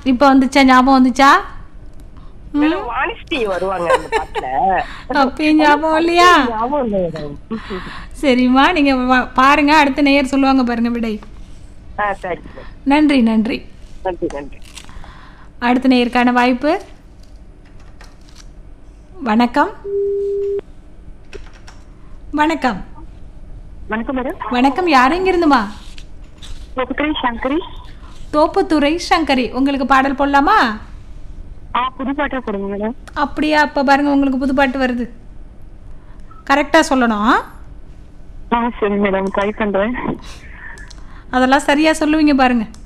இப்போ வந்துச்சா ஞாபகம் வந்துச்சா மேடம் வாணிஸ்ரீ வருவாங்க அந்த பாட்டுல அப்பயும் ஞாபகம் இல்லையா ஞாபகம் இல்லை மேடம் சரிம்மா நீங்க வா- பாருங்க அடுத்த நேயர் சொல்லுவாங்க பாருங்க விடை ஆ தேங்க்யூ மேடம் நன்றி நன்றி நன்றி நன்றி அடுத்த நேயருக்கான வாய்ப்பு வணக்கம் வணக்கம் வணக்கம் மேடம் வணக்கம் யார் எங்கிருந்துமா புதுக்கரை சங்கரி தோப்புத்துறை சங்கரி உங்களுக்கு பாடல் போடலாமா ஆ புது பாட்டா போடுங்க மேடம் அப்படியா அப்போ பாருங்க உங்களுக்கு புது பாட்டு வருது கரெக்டாக சொல்லணும் ஆ சரி மேடம் ட்ரை பண்றேன் அதெல்லாம் சரியாக சொல்லுவீங்க பாருங்க